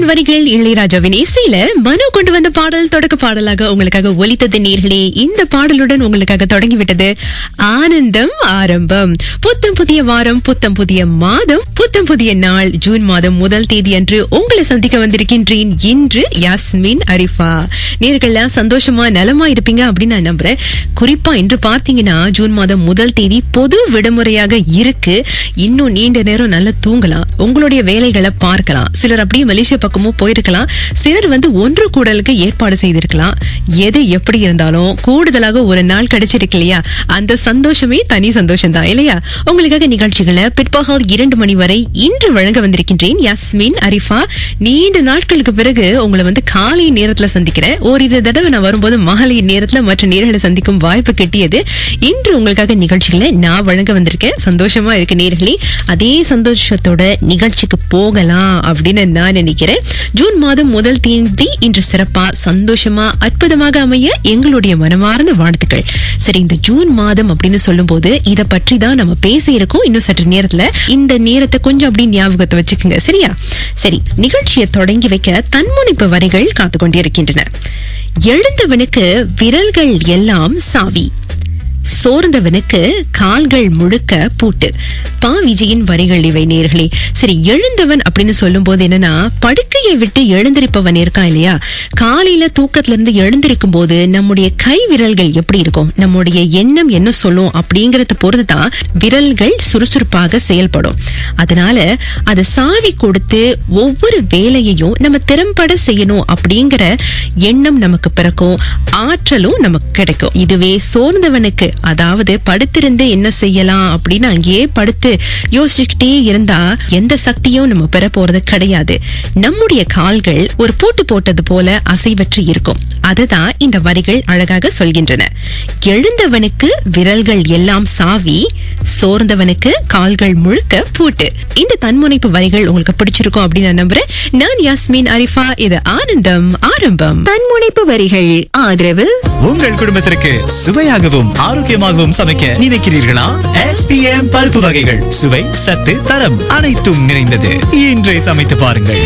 வாலியின் வரிகள் இளையராஜாவின் இசையில மனு கொண்டு வந்த பாடல் தொடக்க பாடலாக உங்களுக்காக ஒலித்தது நேர்களே இந்த பாடலுடன் உங்களுக்காக தொடங்கிவிட்டது ஆனந்தம் ஆரம்பம் புத்தம் புதிய வாரம் புத்தம் புதிய மாதம் புத்தம் புதிய நாள் ஜூன் மாதம் முதல் தேதி அன்று உங்களை சந்திக்க வந்திருக்கின்றேன் இன்று யாஸ்மின் அரிஃபா நேர்கள்லாம் சந்தோஷமா நலமா இருப்பீங்க அப்படின்னு நான் நம்புறேன் குறிப்பா இன்று பார்த்தீங்கன்னா ஜூன் மாதம் முதல் தேதி பொது விடுமுறையாக இருக்கு இன்னும் நீண்ட நேரம் நல்லா தூங்கலாம் உங்களுடைய வேலைகளை பார்க்கலாம் சிலர் அப்படியே மலேசியா பக்கமும் போயிருக்கலாம் சிலர் வந்து ஒன்று கூடலுக்கு ஏற்பாடு செய்திருக்கலாம் எது எப்படி இருந்தாலும் கூடுதலாக ஒரு நாள் கிடைச்சிருக்கு இல்லையா அந்த சந்தோஷமே தனி சந்தோஷம் தான் இல்லையா உங்களுக்காக நிகழ்ச்சிகளை பிற்பகல் இரண்டு மணி வரை இன்று வழங்க வந்திருக்கின்றேன் யாஸ்மின் அரிஃபா நீண்ட நாட்களுக்கு பிறகு உங்களை வந்து காலை நேரத்துல சந்திக்கிறேன் ஓரிரு தடவை நான் வரும்போது மாலை நேரத்துல மற்ற நேர்களை சந்திக்கும் வாய்ப்பு கிட்டியது இன்று உங்களுக்காக நிகழ்ச்சிகளை நான் வழங்க வந்திருக்கேன் சந்தோஷமா இருக்கு நேர்களே அதே சந்தோஷத்தோட நிகழ்ச்சிக்கு போகலாம் அப்படின்னு நான் நினைக்கிறேன் ஜூன் மாதம் முதல் தேதி இன்று சிறப்பா சந்தோஷமா அற்புதமாக அமைய எங்களுடைய மனமார்ந்த வாழ்த்துக்கள் சரி இந்த ஜூன் மாதம் அப்படின்னு சொல்லும்போது இத பற்றி தான் நம்ம பேச இருக்கோம் இன்னும் சற்று நேரத்துல இந்த நேரத்தை கொஞ்சம் அப்படி ஞாபகத்தை வச்சுக்கோங்க சரியா சரி நிகழ்ச்சியை தொடங்கி வைக்க தன்முனைப்பு வரிகள் காத்து கொண்டிருக்கின்றன எழுந்தவனுக்கு விரல்கள் எல்லாம் சாவி சோர்ந்தவனுக்கு கால்கள் முழுக்க பூட்டு பா விஜயின் வரிகள் இவை நேர்களே சரி எழுந்தவன் அப்படின்னு சொல்லும் போது என்னன்னா படுக்கையை விட்டு எழுந்திருப்பவன் இருக்கான் இல்லையா காலையில தூக்கத்துல இருந்து எழுந்திருக்கும் போது நம்முடைய கை விரல்கள் எப்படி இருக்கும் நம்முடைய எண்ணம் என்ன சொல்லும் அப்படிங்கறத பொறுத்து தான் விரல்கள் சுறுசுறுப்பாக செயல்படும் அதனால அதை சாவி கொடுத்து ஒவ்வொரு வேலையையும் நம்ம திறம்பட செய்யணும் அப்படிங்கிற எண்ணம் நமக்கு பிறக்கும் ஆற்றலும் நமக்கு கிடைக்கும் இதுவே சோர்ந்தவனுக்கு அதாவது படுத்திருந்து என்ன செய்யலாம் அப்படின்னு அங்கேயே படுத்து யோசிச்சுக்கிட்டே இருந்தா எந்த சக்தியும் நம்ம பெற போறது கிடையாது நம்முடைய கால்கள் ஒரு பூட்டு போட்டது போல அசைவற்று இருக்கும் அதுதான் இந்த வரிகள் அழகாக சொல்கின்றன எழுந்தவனுக்கு விரல்கள் எல்லாம் சாவி சோர்ந்தவனுக்கு கால்கள் முழுக்க பூட்டு இந்த தன்முனைப்பு வரிகள் உங்களுக்கு பிடிச்சிருக்கும் அப்படின்னு நான் நம்புறேன் நான் யாஸ்மின் அரிஃபா இது ஆனந்தம் ஆரம்பம் தன்முனைப்பு வரிகள் ஆதரவு உங்கள் குடும்பத்திற்கு சுவையாகவும் ஆரோக்கியமாகவும் சமைக்க நினைக்கிறீர்களா எஸ்பிஎம் பருப்பு வகைகள் சுவை சத்து தரம் அனைத்தும் நிறைந்தது இன்றே சமைத்து பாருங்கள்